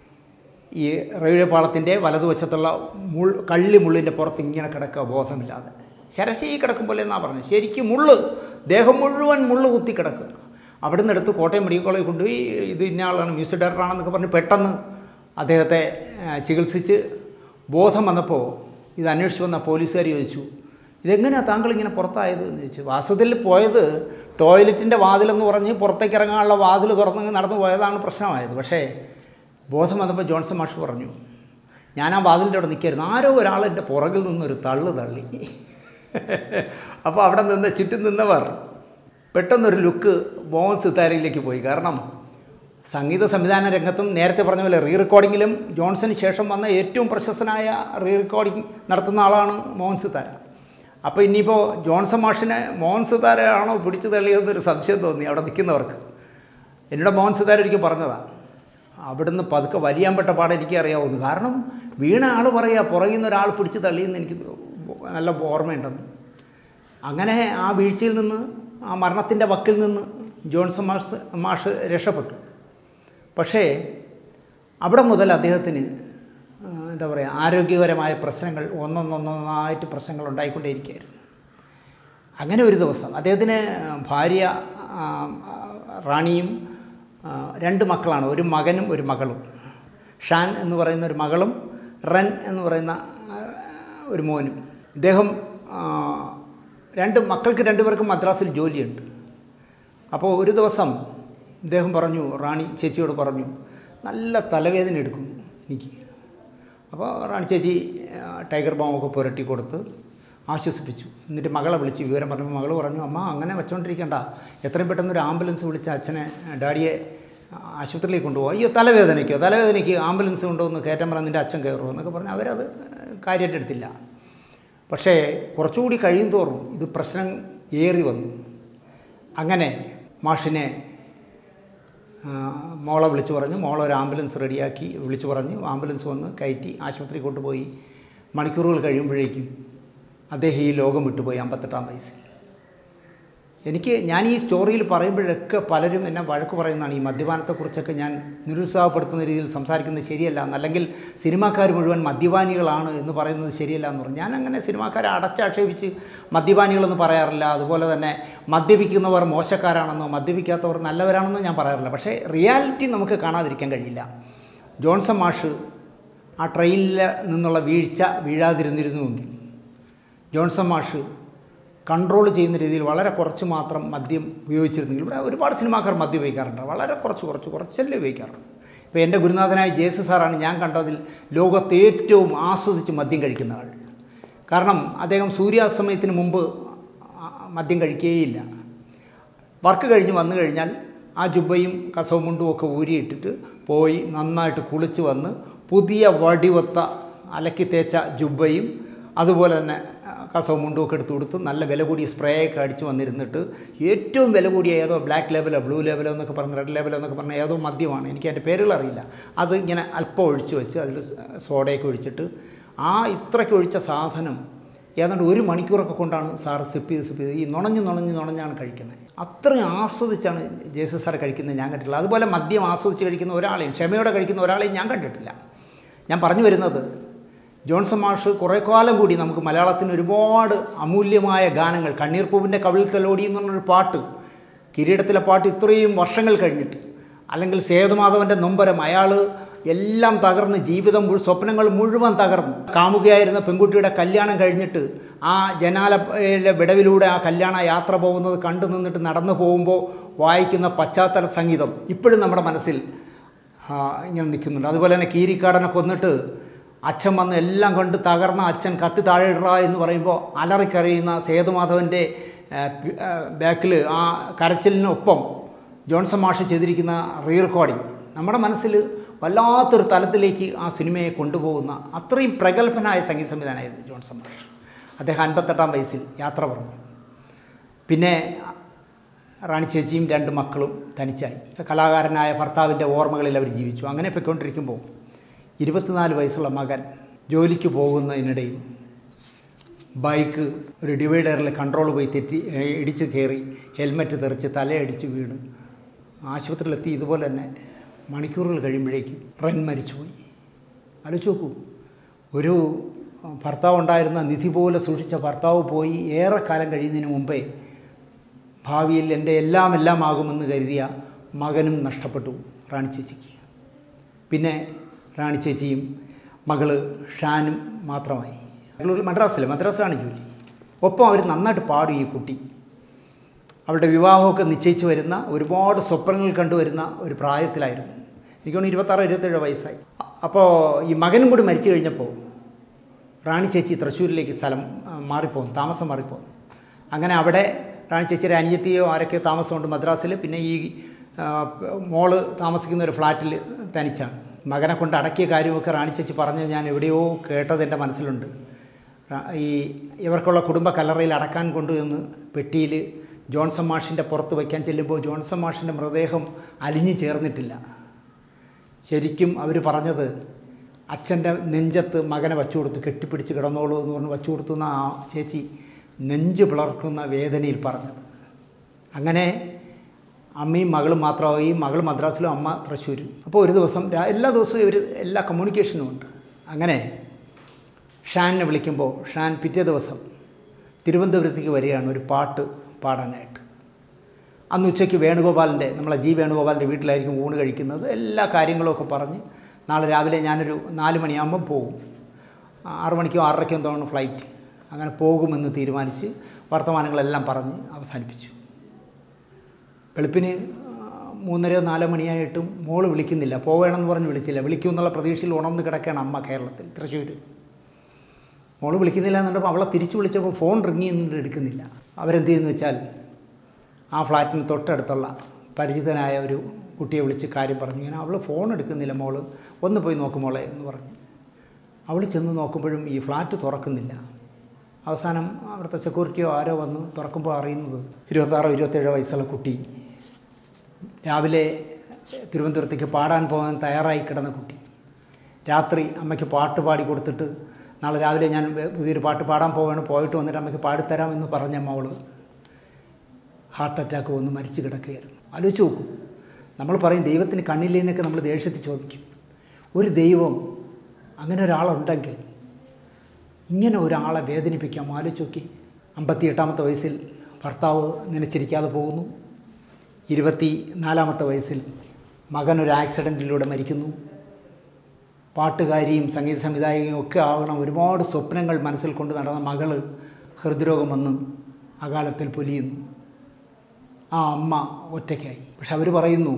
Speaker 1: ഈ റെയിൽവേ പാളത്തിൻ്റെ വലതുവശത്തുള്ള മുൾ കള്ളി മുള്ളിൻ്റെ പുറത്ത് ഇങ്ങനെ കിടക്കുക ബോധമില്ലാതെ ശരശീ കിടക്കും പോലെ എന്നാണ് പറഞ്ഞത് ശരിക്കും മുള്ള് ദേഹം മുഴുവൻ മുള്ള് കുത്തി കിടക്കുക അവിടെ നിന്ന് എടുത്ത് കോട്ടയം മെഡിക്കൽ കോളേജിൽ കൊണ്ടുപോയി ഇത് ഇന്ന ആളാണ് മ്യൂസിക് ഡയറക്ടറാണെന്നൊക്കെ പറഞ്ഞ് പെട്ടെന്ന് അദ്ദേഹത്തെ ആ, ചികിത്സിച്ച് ബോധം വന്നപ്പോൾ ഇത് അന്വേഷിച്ച് വന്ന പോലീസുകാർ ചോദിച്ചു ഇതെങ്ങനെയാണ് താങ്കൾ ഇങ്ങനെ പുറത്തായത് എന്ന് ചോദിച്ചു വാസ്തവത്തിൽ പോയത് ടോയ്ലറ്റിൻ്റെ വാതിലെന്ന് പറഞ്ഞ് പുറത്തേക്ക് ഇറങ്ങാനുള്ള വാതിൽ തുറന്ന് നടന്നു പോയതാണ് പ്രശ്നമായത് പക്ഷേ ബോധം വന്നപ്പോൾ ജോൺസൺ മാഷ് പറഞ്ഞു ഞാൻ ആ വാതിലിൻ്റെ അവിടെ നിൽക്കായിരുന്നു ആരോ ഒരാൾ എൻ്റെ പുറകിൽ നിന്നൊരു തള്ളു തള്ളി അപ്പോൾ അവിടെ നിന്ന് ചുറ്റും നിന്നവർ പെട്ടെന്നൊരു ലുക്ക് മോഹൻ സിത്താരയിലേക്ക് പോയി കാരണം സംഗീത സംവിധാന രംഗത്തും നേരത്തെ പറഞ്ഞ പോലെ റീ റെക്കോർഡിങ്ങിലും ജോൺസന് ശേഷം വന്ന ഏറ്റവും പ്രശസ്തനായ റീ റെക്കോർഡിംഗ് നടത്തുന്ന ആളാണ് മോഹൻ സിത്താര അപ്പോൾ ഇനിയിപ്പോൾ ജോൺസൺ മാഷിനെ മോഹൻ സിത്താരയാണോ പിടിച്ചു തള്ളിയതെന്നൊരു സംശയം തോന്നി അവിടെ നിൽക്കുന്നവർക്ക് എന്നോട് മോഹൻ സിത്താര ഒരിക്കൽ പറഞ്ഞതാണ് അവിടുന്ന് പതുക്കെ വലിയാൻ പെട്ട പാടെ എനിക്ക് അറിയാവുന്നു കാരണം വീണ ആൾ പറയുക പുറകിൽ നിന്ന് ഒരാൾ പിടിച്ച് തള്ളിയെന്ന് എനിക്ക് നല്ല ഓർമ്മയുണ്ടെന്ന് അങ്ങനെ ആ വീഴ്ചയിൽ നിന്ന് ആ മരണത്തിൻ്റെ വക്കിൽ നിന്ന് ജോൺസൺ മാഷ് മാഷ് രക്ഷപ്പെട്ടു പക്ഷേ അവിടെ മുതൽ അദ്ദേഹത്തിന് ആ, എന്താ പറയുക ആരോഗ്യപരമായ പ്രശ്നങ്ങൾ ഒന്നൊന്നൊന്നൊന്നായിട്ട് പ്രശ്നങ്ങൾ ഉണ്ടായിക്കൊണ്ടേയിരിക്കുകയായിരുന്നു അങ്ങനെ ഒരു ദിവസം അദ്ദേഹത്തിന് ഭാര്യ ആ, റാണിയും ആ, രണ്ട് മക്കളാണ് ഒരു മകനും ഒരു മകളും ഷാൻ എന്ന് പറയുന്ന ഒരു മകളും റൻ എന്ന് പറയുന്ന ആ, ഒരു മോനും ഇദ്ദേഹം ആ, രണ്ട് മക്കൾക്ക് രണ്ടുപേർക്കും മദ്രാസിൽ ജോലിയുണ്ട് അപ്പോൾ ഒരു ദിവസം ഇദ്ദേഹം പറഞ്ഞു റാണി ചേച്ചിയോട് പറഞ്ഞു നല്ല തലവേദന എടുക്കുന്നു എനിക്ക് അപ്പോൾ റാണി ചേച്ചി ആ, ടൈഗർ ബാമൊക്കെ പുരട്ടി കൊടുത്ത് ആശ്വസിപ്പിച്ചു എന്നിട്ട് മകളെ വിളിച്ച് വിവരം പറഞ്ഞപ്പോൾ മകൾ പറഞ്ഞു അമ്മ അങ്ങനെ വെച്ചോണ്ടിരിക്കണ്ട എത്രയും പെട്ടെന്ന് ഒരു ആംബുലൻസ് വിളിച്ച് അച്ഛനെ ഡാഡിയെ ആശുപത്രിയിലേക്ക് കൊണ്ടുപോകും അയ്യോ തലവേദനയ്ക്കോ തലവേദനയ്ക്ക് ആംബുലൻസ് കൊണ്ടുവന്ന് കയറ്റം പറഞ്ഞ് നിൻ്റെ അച്ഛൻ കയറുമോ എന്നൊക്കെ പറഞ്ഞ് അവരത് കാര്യമായിട്ട് എടുത്തില്ല പക്ഷേ കുറച്ചുകൂടി കഴിയും തോറും ഇത് പ്രശ്നം ഏറി വന്നു അങ്ങനെ മാഷിനെ ആ, മോളെ വിളിച്ചു പറഞ്ഞു മോളെ ഒരു ആംബുലൻസ് റെഡിയാക്കി വിളിച്ചു പറഞ്ഞു ആംബുലൻസ് വന്ന് കയറ്റി ആശുപത്രി കൊണ്ടുപോയി മണിക്കൂറുകൾ കഴിയുമ്പോഴേക്കും അദ്ദേഹം ഈ ലോകം വിട്ടുപോയി അമ്പത്തെട്ടാം വയസ്സിൽ എനിക്ക് ഞാൻ ഈ സ്റ്റോറിയിൽ പറയുമ്പോഴൊക്കെ പലരും എന്നെ വഴക്ക് പറയുന്നതാണ് ഈ മദ്യപാനത്തെക്കുറിച്ചൊക്കെ ഞാൻ നിരുത്സാഹപ്പെടുത്തുന്ന രീതിയിൽ സംസാരിക്കുന്നത് ശരിയല്ല എന്നല്ലെങ്കിൽ സിനിമാക്കാർ മുഴുവൻ മദ്യപാനികളാണ് എന്ന് പറയുന്നത് ശരിയല്ല എന്ന് പറഞ്ഞു ഞാൻ അങ്ങനെ സിനിമാക്കാരെ അടച്ചാക്ഷേപിച്ച് മദ്യപാനികളെന്ന് പറയാറില്ല അതുപോലെ തന്നെ മദ്യപിക്കുന്നവർ മോശക്കാരാണെന്നോ മദ്യപിക്കാത്തവർ നല്ലവരാണെന്നോ ഞാൻ പറയാറില്ല പക്ഷേ റിയാലിറ്റി നമുക്ക് കാണാതിരിക്കാൻ കഴിയില്ല ജോൺസൺ മാഷ് ആ ട്രെയിനിൽ നിന്നുള്ള വീഴ്ച വീഴാതിരുന്നിരുന്നുവെങ്കിൽ ജോൺസൺ മാഷ് കൺട്രോൾ ചെയ്യുന്ന രീതിയിൽ വളരെ കുറച്ച് മാത്രം മദ്യം ഉപയോഗിച്ചിരുന്നെങ്കിൽ ഇവിടെ ഒരുപാട് സിനിമാക്കാർ മദ്യം ഉപയോഗിക്കാറുണ്ട് വളരെ കുറച്ച് കുറച്ച് കുറച്ചല്ലേ ഉപയോഗിക്കാറുണ്ട് ഇപ്പോൾ എൻ്റെ ഗുരുനാഥനായ ജേസു സാറാണ് ഞാൻ കണ്ടതിൽ ലോകത്ത് ഏറ്റവും ആസ്വദിച്ച് മദ്യം കഴിക്കുന്ന ആൾ കാരണം അദ്ദേഹം സൂര്യാസ്തമയത്തിന് മുമ്പ് ആ, മദ്യം കഴിക്കുകയില്ല വർക്ക് കഴിഞ്ഞ് വന്നു കഴിഞ്ഞാൽ ആ ജുബയും കസവും മുണ്ടും ഒക്കെ ഊരിയിട്ടിട്ട് പോയി നന്നായിട്ട് കുളിച്ച് വന്ന് പുതിയ വടിവത്ത അലക്കി തേച്ച ജുബയും അതുപോലെ തന്നെ ആ, കസവും മുണ്ടും ഒക്കെ എടുത്ത് കൊടുത്ത് നല്ല വില കൂടിയ സ്പ്രേ ഒക്കെ അടിച്ച് വന്നിരുന്നിട്ട് ഏറ്റവും വില കൂടിയ ഏതോ ബ്ലാക്ക് ലേബലോ ബ്ലൂ ലേബലോ എന്നൊക്കെ പറഞ്ഞ് റെഡ് ലേബലോ എന്നൊക്കെ പറഞ്ഞ ഏതോ മദ്യമാണ് എനിക്ക് അതിൻ്റെ പേരുകൾ അറിയില്ല അത് ഇങ്ങനെ അല്പം ഒഴിച്ച് വെച്ച് അതിൽ സോഡയൊക്കെ ഒഴിച്ചിട്ട് ആ ഇത്രയ്ക്ക് ഒഴിച്ച സാധനം ഏതാണ്ട് ഒരു മണിക്കൂറൊക്കെ കൊണ്ടാണ് സാറ് സിപ്പ് ചെയ്ത് സിപ്പ് ചെയ്ത് ഈ നുണഞ്ഞ് നുണഞ്ഞ് നുണഞ്ഞാണ് കഴിക്കുന്നത് അത്രയും ആസ്വദിച്ചാണ് ജേസസ് സാർ കഴിക്കുന്നത് ഞാൻ കണ്ടിട്ടില്ല അതുപോലെ മദ്യം ആസ്വദിച്ച് കഴിക്കുന്ന ഒരാളെയും ക്ഷമയോടെ കഴിക്കുന്ന ഒരാളെയും ഞാൻ കണ്ടിട്ടില്ല ഞാൻ പറഞ്ഞു വരുന്നത് ജോൺസൺ മാഷ് കുറേ കാലം കൂടി നമുക്ക് മലയാളത്തിന് ഒരുപാട് അമൂല്യമായ ഗാനങ്ങൾ കണ്ണീർ പൂവിൻ്റെ കവിൾ തലോടി എന്ന് പറഞ്ഞൊരു പാട്ട് കിരീടത്തിലെ പാട്ട് ഇത്രയും വർഷങ്ങൾ കഴിഞ്ഞിട്ട് അല്ലെങ്കിൽ സേതുമാധവൻ്റെ നൊമ്പരം അയാൾ എല്ലാം തകർന്ന് ജീവിതം മുഴു സ്വപ്നങ്ങൾ മുഴുവൻ തകർന്നു കാമുകയായിരുന്ന പെൺകുട്ടിയുടെ കല്യാണം കഴിഞ്ഞിട്ട് ആ ജനാലയുടെ വിടവിലൂടെ ആ കല്യാണ യാത്ര പോകുന്നത് കണ്ടു നിന്നിട്ട് നടന്നു പോകുമ്പോൾ വായിക്കുന്ന പശ്ചാത്തല സംഗീതം ഇപ്പോഴും നമ്മുടെ മനസ്സിൽ ആ, ഇങ്ങനെ നിൽക്കുന്നുണ്ട് അതുപോലെ തന്നെ കീരിക്കാടനെ കൊന്നിട്ട് അച്ഛൻ വന്ന് എല്ലാം കണ്ട് തകർന്ന അച്ഛൻ കത്തി താഴെ ഇടറ എന്ന് പറയുമ്പോൾ അലറിക്കരയുന്ന സേതുമാധവൻ്റെ ബാക്കിൽ ആ കരച്ചിലിനൊപ്പം ജോൺസൺ മാഷ് ചെയ്തിരിക്കുന്ന റീ റെക്കോർഡിങ് നമ്മുടെ മനസ്സിൽ വല്ലാത്തൊരു തലത്തിലേക്ക് ആ സിനിമയെ കൊണ്ടുപോകുന്ന അത്രയും പ്രഗത്ഭനായ സംഗീത സംവിധാനമായിരുന്നു ജോൺസൺ മാഷ് അദ്ദേഹം അൻപത്തെട്ടാം വയസ്സിൽ യാത്ര പറഞ്ഞു പിന്നെ റാണി ചേച്ചിയും രണ്ട് മക്കളും തനിച്ചായി കലാകാരനായ ഭർത്താവിൻ്റെ ഓർമ്മകളിൽ അവർ ജീവിച്ചു അങ്ങനെ പൊയ്ക്കൊണ്ടിരിക്കുമ്പോൾ ഇരുപത്തിനാല് വയസ്സുള്ള മകൻ ജോലിക്ക് പോകുന്നതിനിടയിൽ ബൈക്ക് ഒരു ഡിവൈഡറിൽ കൺട്രോൾ പോയി തെറ്റി ഏ, ഇടിച്ച് കയറി ഹെൽമെറ്റ് തെറിച്ച് തലയടിച്ച് വീണ് ആശുപത്രിയിലെത്തി ഇതുപോലെ തന്നെ മണിക്കൂറുകൾ കഴിയുമ്പോഴേക്കും റൺ മരിച്ചുപോയി ആലോചിച്ച് നോക്കൂ ഒരു ഭർത്താവ് ഉണ്ടായിരുന്ന നിധി പോലെ സൂക്ഷിച്ച ഭർത്താവ് പോയി ഏറെക്കാലം കഴിയുന്നതിന് മുമ്പേ ഭാവിയിൽ എൻ്റെ എല്ലാം എല്ലാം ആകുമെന്ന് കരുതിയ മകനും നഷ്ടപ്പെട്ടു റാണി ചേച്ചിക്ക് പിന്നെ റാണി ചേച്ചിയും മകള് ഷാനും മാത്രമായി ബാംഗ്ലൂർ മദ്രാസിൽ മദ്രാസിലാണ് ജോലി ഒപ്പം അവർ നന്നായിട്ട് പാടും ഈ കുട്ടി അവളുടെ വിവാഹമൊക്കെ നിശ്ചയിച്ച് വരുന്ന ഒരുപാട് സ്വപ്നങ്ങൾ കണ്ടുവരുന്ന ഒരു പ്രായത്തിലായിരുന്നു എനിക്ക് തോന്നുന്നു ഇരുപത്താറ് ഇരുപത്തേഴ് വയസ്സായി അ- അപ്പോൾ ഈ മകനും കൂടി മരിച്ചു കഴിഞ്ഞപ്പോൾ റാണി ചേച്ചി തൃശ്ശൂരിലേക്ക് സ്ഥലം ആ, മാറിപ്പോകും താമസം മാറിപ്പോകും അങ്ങനെ അവിടെ റാണി ചേച്ചിയുടെ അനിയത്തിയോ ആരൊക്കെയോ താമസമുണ്ട് മദ്രാസിൽ പിന്നെ ഈ ആ, മോള് താമസിക്കുന്ന ഒരു ഫ്ലാറ്റിൽ തനിച്ചാണ് മകനെ കൊണ്ട് അടക്കിയ കാര്യമൊക്കെ റാണി ചേച്ചി പറഞ്ഞ് ഞാൻ എവിടെയോ കേട്ടത് എൻ്റെ മനസ്സിലുണ്ട് റാ- ഈ ഇവർക്കുള്ള കുടുംബ കല്ലറയിൽ അടക്കാൻ കൊണ്ടുവന്ന് പെട്ടിയിൽ ജോൺസൺ മാഷിൻ്റെ പുറത്ത് വയ്ക്കാൻ ചെല്ലുമ്പോൾ ജോൺസൺ മാഷിൻ്റെ മൃതദേഹം അലിഞ്ഞു ചേർന്നിട്ടില്ല ശരിക്കും അവർ പറഞ്ഞത് അച്ഛൻ്റെ നെഞ്ചത്ത് മകനെ വച്ചു കൊടുത്ത് കെട്ടിപ്പിടിച്ച് കിടന്നോളൂ എന്ന് പറഞ്ഞ് വച്ചു കൊടുത്തുന്ന ആ ചേച്ചി നെഞ്ച് പിളർക്കുന്ന വേദനയിൽ പറഞ്ഞത് അങ്ങനെ അമ്മയും മകളും മാത്രമായി മകൾ മദ്രാസിലും അമ്മ തൃശ്ശൂരും അപ്പോൾ ഒരു ദിവസം രാ- എല്ലാ ദിവസവും ഇവർ എല്ലാ കമ്മ്യൂണിക്കേഷനും ഉണ്ട് അങ്ങനെ ഷാനിനെ വിളിക്കുമ്പോൾ ഷാൻ പിറ്റേ ദിവസം തിരുവനന്തപുരത്തേക്ക് വരികയാണ് ഒരു പാട്ട് പാടാനായിട്ട് അന്ന് ഉച്ചയ്ക്ക് വേണുഗോപാലിൻ്റെ നമ്മളെ ജി വേണുഗോപാലിൻ്റെ വീട്ടിലായിരിക്കും ഊണ് കഴിക്കുന്നത് എല്ലാ കാര്യങ്ങളൊക്കെ പറഞ്ഞ് നാളെ രാവിലെ ഞാനൊരു നാല് മണിയാകുമ്പം പോകും ആറു മണിക്കോ ആറരയ്ക്കോ തോന്നുന്നു ഫ്ലൈറ്റ് അങ്ങനെ പോകുമെന്ന് തീരുമാനിച്ച് വർത്തമാനങ്ങളെല്ലാം പറഞ്ഞ് അവസാനിപ്പിച്ചു വെളുപ്പിന് ആ, മൂന്നരയോ നാലോ മണിയായിട്ടും മോള് വിളിക്കുന്നില്ല പോവേണമെന്ന് പറഞ്ഞ് വിളിച്ചില്ല വിളിക്കുമെന്നുള്ള പ്രതീക്ഷയിൽ ഉണർന്ന് കിടക്കുകയാണ് അമ്മ കേരളത്തിൽ തൃശ്ശൂർ മോള് വിളിക്കുന്നില്ല എന്നുണ്ടപ്പോൾ അവളെ തിരിച്ചു വിളിച്ചപ്പോൾ ഫോൺ റിങ് ചെയ്യുന്നുണ്ട് എടുക്കുന്നില്ല അവരെന്ത് ചെയ്യുന്നു വെച്ചാൽ ആ ഫ്ലാറ്റിന് തൊട്ടടുത്തുള്ള പരിചിതനായ ഒരു കുട്ടിയെ വിളിച്ച് കാര്യം പറഞ്ഞു ഇങ്ങനെ അവൾ ഫോൺ എടുക്കുന്നില്ല മോള് ഒന്ന് പോയി നോക്കും മോളെ എന്ന് പറഞ്ഞു അവൾ ചെന്ന് നോക്കുമ്പോഴും ഈ ഫ്ലാറ്റ് തുറക്കുന്നില്ല അവസാനം അവിടുത്തെ സെക്യൂരിറ്റിയോ ആരോ വന്ന് തുറക്കുമ്പോൾ അറിയുന്നത് ഇരുപത്താറോ ഇരുപത്തേഴോ വയസ്സുള്ള കുട്ടി രാവിലെ തിരുവനന്തപുരത്തേക്ക് പാടാൻ പോകാൻ തയ്യാറായി കിടന്ന കുട്ടി രാത്രി അമ്മയ്ക്ക് പാട്ട് പാടി കൊടുത്തിട്ട് നാളെ രാവിലെ ഞാൻ വേ- പുതിയൊരു പാട്ട് പാടാൻ പോവുകയാണ് പോയിട്ട് വന്നിട്ട് അമ്മയ്ക്ക് പാടിത്തരാമെന്ന് പറഞ്ഞ മോള് ഹാർട്ട് അറ്റാക്ക് വന്ന് മരിച്ചു കിടക്കുകയായിരുന്നു ആലോചിച്ച് നോക്കൂ നമ്മൾ പറയും ദൈവത്തിന് കണ്ണില്ലേ എന്നൊക്കെ നമ്മൾ ദേഷ്യത്തിൽ ചോദിക്കും ഒരു ദൈവം അങ്ങനെ ഒരാളുണ്ടെങ്കിൽ ഇങ്ങനെ ഒരാളെ വേദനിപ്പിക്കാം ആലോചിച്ച് നോക്കി അമ്പത്തി എട്ടാമത്തെ വയസ്സിൽ ഭർത്താവ് നനച്ചിരിക്കാതെ പോകുന്നു ഇരുപത്തി നാലാമത്തെ വയസ്സിൽ മകൻ ഒരു ആക്സിഡൻറ്റിലൂടെ മരിക്കുന്നു പാട്ടുകാരിയും സംഗീത സംവിധായകയും ഒക്കെ ആകണം ഒരുപാട് സ്വപ്നങ്ങൾ മനസ്സിൽ കൊണ്ട് നടന്ന മകള് ഹൃദ്രോഗം വന്ന് അകാലത്തിൽ പൊലിയുന്നു ആ അമ്മ ഒറ്റയ്ക്കായി പക്ഷെ അവർ പറയുന്നു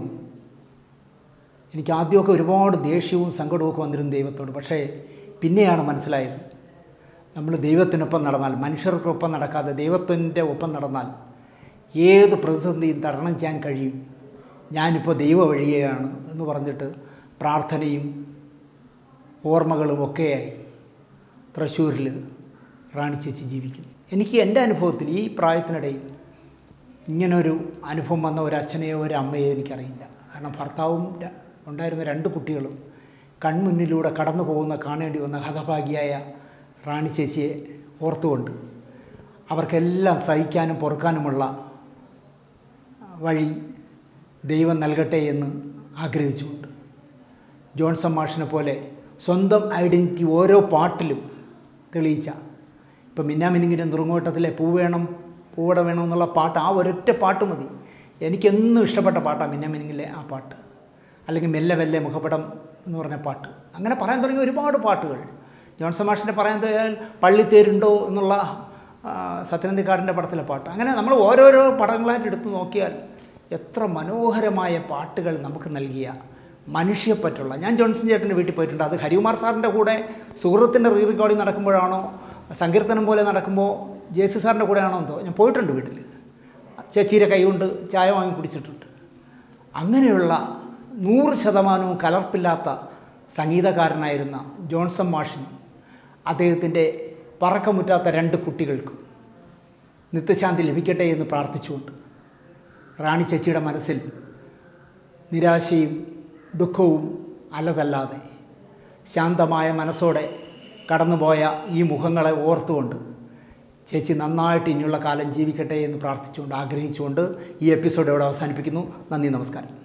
Speaker 1: എനിക്ക് ആദ്യമൊക്കെ ഒരുപാട് ദേഷ്യവും സങ്കടവും ഒക്കെ വന്നിരുന്നു ദൈവത്തോട് പക്ഷേ പിന്നെയാണ് മനസ്സിലായത് നമ്മൾ ദൈവത്തിനൊപ്പം നടന്നാൽ മനുഷ്യർക്കൊപ്പം നടക്കാതെ ദൈവത്തിൻ്റെ ഒപ്പം നടന്നാൽ ഏത് പ്രതിസന്ധിയും തരണം ചെയ്യാൻ കഴിയും ഞാനിപ്പോൾ ദൈവ വഴിയെയാണ് എന്ന് പറഞ്ഞിട്ട് പ്രാർത്ഥനയും ഓർമ്മകളും ഒക്കെയായി തൃശ്ശൂരിൽ റാണി ചേച്ചി ജീവിക്കുന്നു എനിക്ക് എൻ്റെ അനുഭവത്തിൽ ഈ പ്രായത്തിനിടയിൽ ഇങ്ങനൊരു അനുഭവം വന്ന ഒരു അച്ഛനെയോ ഒരു അമ്മയോ എനിക്കറിയില്ല കാരണം ഭർത്താവും ര- ഉണ്ടായിരുന്ന രണ്ട് കുട്ടികളും കൺമുന്നിലൂടെ കടന്നു പോകുന്ന കാണേണ്ടി വന്ന ഹതഭാഗിയായ റാണി ചേച്ചിയെ ഓർത്തുകൊണ്ട് അവർക്കെല്ലാം സഹിക്കാനും പൊറുക്കാനുമുള്ള വഴി ദൈവം നൽകട്ടെ എന്ന് ആഗ്രഹിച്ചുകൊണ്ട് ജോൺസൺ മാഷിനെ പോലെ സ്വന്തം ഐഡൻറ്റിറ്റി ഓരോ പാട്ടിലും തെളിയിച്ച ഇപ്പം മിന്നാമിനിങ്ങിൻ്റെ നുറുങ്ങോട്ടത്തിലെ പൂ വേണം പൂവട വേണം എന്നുള്ള പാട്ട് ആ ഒരൊറ്റ പാട്ട് മതി എനിക്കെന്നും ഇഷ്ടപ്പെട്ട പാട്ടാണ് മിന്നാമിനിങ്ങിലെ ആ പാട്ട് അല്ലെങ്കിൽ മെല്ലെ മെല്ലെ മുഖപടം എന്ന് പറഞ്ഞ പാട്ട് അങ്ങനെ പറയാൻ തുടങ്ങിയ ഒരുപാട് പാട്ടുകൾ ജോൺസൺ മാഷിൻ്റെ പറയാൻ തോന്നിയാൽ പള്ളിത്തേരുണ്ടോ എന്നുള്ള ആ, സത്യനന്ദിക്കാടിൻ്റെ പടത്തിലെ പാട്ട് അങ്ങനെ നമ്മൾ ഓരോരോ പടങ്ങളായിട്ട് എടുത്തു നോക്കിയാൽ എത്ര മനോഹരമായ പാട്ടുകൾ നമുക്ക് നൽകിയ മനുഷ്യപ്പറ്റുള്ള ഞാൻ ജോൺസൺ ചേട്ടൻ്റെ വീട്ടിൽ പോയിട്ടുണ്ട് അത് ഹരികുമാർ സാറിൻ്റെ കൂടെ സുഹൃത്തിൻ്റെ റീ റെക്കോർഡിങ് നടക്കുമ്പോഴാണോ സങ്കീർത്തനം പോലെ നടക്കുമ്പോൾ ജെ സി സാറിൻ്റെ കൂടെയാണോ എന്തോ ഞാൻ പോയിട്ടുണ്ട് വീട്ടിൽ ചേച്ചിയുടെ കൈ കൊണ്ട് ചായ വാങ്ങി കുടിച്ചിട്ടുണ്ട് അങ്ങനെയുള്ള നൂറ് ശതമാനവും കലർപ്പില്ലാത്ത സംഗീതകാരനായിരുന്ന ജോൺസൺ മാഷിനും അദ്ദേഹത്തിൻ്റെ പറക്കമുറ്റാത്ത രണ്ട് കുട്ടികൾക്കും നിത്യശാന്തി ലഭിക്കട്ടെ എന്ന് പ്രാർത്ഥിച്ചുകൊണ്ട് റാണി ചേച്ചിയുടെ മനസ്സിൽ നിരാശയും ദുഃഖവും അല്ലതല്ലാതെ ശാന്തമായ മനസ്സോടെ കടന്നുപോയ ഈ മുഖങ്ങളെ ഓർത്തുകൊണ്ട് ചേച്ചി നന്നായിട്ട് ഇനിയുള്ള കാലം ജീവിക്കട്ടെ എന്ന് പ്രാർത്ഥിച്ചുകൊണ്ട് ആഗ്രഹിച്ചുകൊണ്ട് ഈ എപ്പിസോഡ് ഇവിടെ അവസാനിപ്പിക്കുന്നു നന്ദി നമസ്കാരം